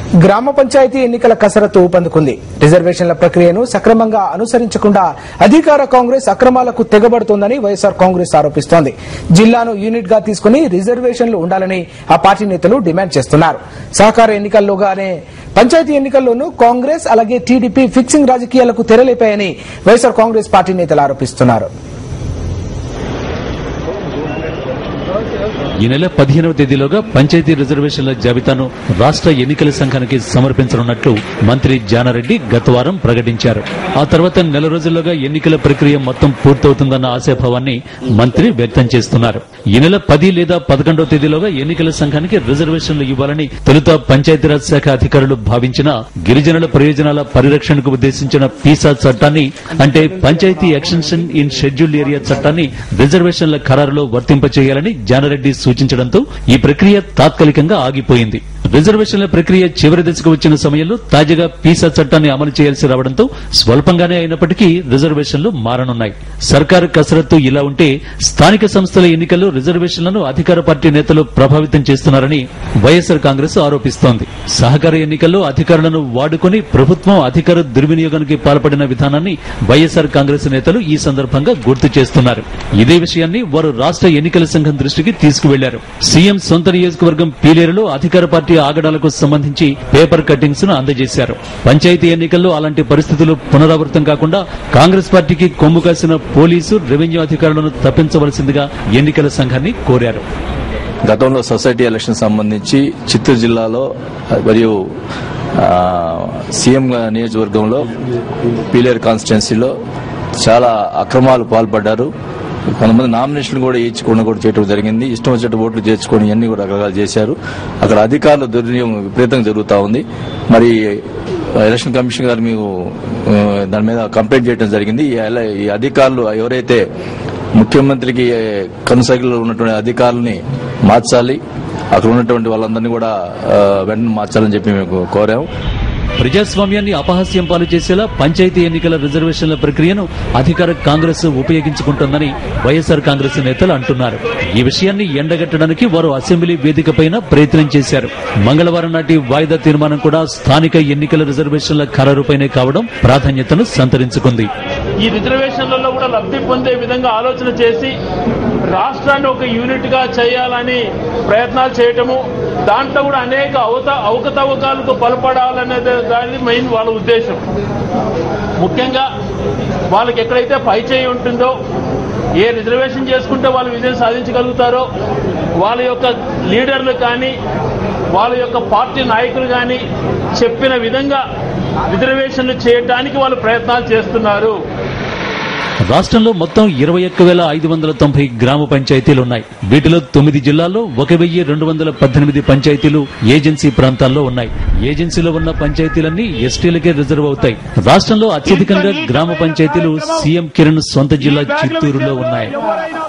గ్రామ పంచాయతీ ఎన్నికల కసరత్తు ఊపందుకుంది రిజర్వేషన్ల ప్రక్రియను సక్రమంగా అనుసరించకుండా అధికార కాంగ్రెస్ అక్రమాలకు తెగబడుతోందని వైఎస్ఆర్ కాంగ్రెస్ ఆరోపిస్తోంది జిల్లాను యూనిట్ గా తీసుకుని రిజర్వేషన్లు ఉండాలని ఆ పార్టీ నేతలు డిమాండ్ చేస్తున్నారు సహకార ఎన్నికల్లోగానే పంచాయతీ ఎన్నికల్లోనూ కాంగ్రెస్ అలాగే టీడీపీ ఫిక్సింగ్ రాజకీయాలకు తెరలేపాయని వైఎస్ఆర్ కాంగ్రెస్ పార్టీ నేతలు ఆరోపిస్తున్నారు ఈ నెల పదిహేనవ తేదీలోగా పంచాయతీ రిజర్వేషన్ల జాబితాను రాష్ట్ర ఎన్నికల సంఘానికి సమర్పించనున్నట్లు మంత్రి జానారెడ్డి గత వారం ప్రకటించారు ఆ తర్వాత నెల రోజుల్లోగా ఎన్నికల ప్రక్రియ మొత్తం పూర్తవుతుందన్న ఆశాభావాన్ని మంత్రి వ్యక్తం చేస్తున్నారు ఈ నెల పది లేదా పదకొండవ తేదీలోగా ఎన్నికల సంఘానికి రిజర్వేషన్లు ఇవ్వాలని తొలుత పంచాయతీరాజ్ శాఖ అధికారులు భావించిన గిరిజనుల ప్రయోజనాల పరిరక్షణకు ఉద్దేశించిన పీసా చట్టాన్ని అంటే panchayat extension in scheduled area చట్టాన్ని రిజర్వేషన్ల ఖరారులో వర్తింపచేయాలని జానారెడ్డి సూచించడంతో ఈ ప్రక్రియ తాత్కాలికంగా ఆగిపోయింది రిజర్వేషన్ల ప్రక్రియ చివరి దశకు వచ్చిన సమయంలో తాజాగా పీసా చట్టాన్ని అమలు చేయాల్సి రావడంతో స్వల్పంగానే అయినప్పటికీ రిజర్వేషన్లు మారనున్నాయి సర్కారు కసరత్తు ఇలా ఉంటే స్థానిక సంస్థల ఎన్నికల్లో రిజర్వేషన్లను అధికార పార్టీ నేతలు ప్రభావితం చేస్తున్నారని వైఎస్సార్ కాంగ్రెస్ ఆరోపిస్తోంది సహకార ఎన్నికల్లో అధికారులను వాడుకొని ప్రభుత్వం అధికార దుర్వినియోగానికి పాల్పడిన విధానాన్ని వైఎస్సార్ కాంగ్రెస్ నేతలు ఈ సందర్భంగా గుర్తు చేస్తున్నారు ఇదే విషయాన్ని వారు రాష్ట్ర ఎన్నికల సంఘం దృష్టికి తీసుకువెళ్లారు సీఎం సొంత నియోజకవర్గం పీలేరులో అధికార పార్టీ ఆగడాలకు సంబంధించి పేపర్ కట్టింగ్స్ ను అందజేశారు పంచాయతీ ఎన్నికల్లో అలాంటి పరిస్థితులు పునరావృతం కాకుండా కాంగ్రెస్ పార్టీకి కొమ్ము కాసిన పోలీసు రెవెన్యూ అధికారులను తప్పించవలసిందిగా ఎన్నికల సంఘాన్ని కోరారు గతంలో సొసైటీ ఎలక్షన్ సంబంధించి చిత్తూరు జిల్లాలో మరియు ఆ, సీఎం నియోజకవర్గంలో పీలేరు కాన్స్టిట్యున్సీలో చాలా అక్రమాలు పాల్పడ్డారు కొంతమంది నామినేషన్ కూడా ఇచ్చుకోవడం కూడా చేయడం జరిగింది ఇష్టం వచ్చినట్టు ఓట్లు చేర్చుకొని ఇవన్నీ కూడా రకరకాలు చేశారు అక్కడ అధికారుల దుర్వినియోగం విపరీతంగా జరుగుతూ ఉంది మరి ఎలక్షన్ కమిషన్ గారు మీకు ఆ, దాని మీద కంప్లైంట్ చేయడం జరిగింది ఈ ఎల- ఈ అధికారులు ఎవరైతే ముఖ్యమంత్రికి కనుసైగలో ఉన్నటువంటి అధికారులని మార్చాలి అక్కడ ఉన్నటువంటి వాళ్ళందరినీ కూడా ఆ, వెంటనే మార్చాలని చెప్పి మేము కోరాము ప్రజాస్వామ్యాన్ని అపహాస్యం పాలు చేసేలా పంచాయతీ ఎన్నికల రిజర్వేషన్ల ప్రక్రియను అధికార కాంగ్రెస్ ఉపయోగించుకుంటోందని వైఎస్ఆర్ కాంగ్రెస్ నేతలు అంటున్నారు ఈ విషయాన్ని ఎండగట్టడానికి వారు అసెంబ్లీ వేదికపైన ప్రయత్నం చేశారు మంగళవారం నాటి వాయిదా తీర్మానం కూడా స్థానిక ఎన్నికల రిజర్వేషన్ల ఖరారుపైనే కావడం ప్రాధాన్యతను సంతరించుకుంది ఈ రిజర్వేషన్లలో కూడా లబ్ధి పొందే విధంగా ఆలోచన చేసి రాష్ట్రాన్ని ఒక యూనిట్ గా చేయాలని ప్రయత్నాలు చేయటము దాంట్లో కూడా అనేక అవత అవకతవకాలకు బలపడాలనేది దాని మెయిన్ వాళ్ళ ఉద్దేశం ముఖ్యంగా వాళ్ళకి ఎక్కడైతే పై చేయి ఉంటుందో ఏ రిజర్వేషన్ చేసుకుంటే వాళ్ళు విజయం సాధించగలుగుతారో వాళ్ళ యొక్క లీడర్లు కానీ వాళ్ళ యొక్క పార్టీ నాయకులు కానీ చెప్పిన విధంగా రిజర్వేషన్లు చేయడానికి వాళ్ళు ప్రయత్నాలు చేస్తున్నారు రాష్ట్రంలో మొత్తం ఇరవై ఒక్క వేల ఐదు వందల తొంభై గ్రామ పంచాయతీలు ఉన్నాయి వీటిలో తొమ్మిది జిల్లాల్లో ఒక వెయ్యి రెండు వందల పద్దెనిమిది పంచాయతీలు ఏజెన్సీ ప్రాంతాల్లో ఉన్నాయి ఏజెన్సీలో ఉన్న పంచాయతీలన్నీ ఎస్టీలకే రిజర్వ్ అవుతాయి రాష్ట్రంలో అత్యధికంగా గ్రామ పంచాయతీలు సీఎం కిరణ్ సొంత జిల్లా చిత్తూరులో ఉన్నాయి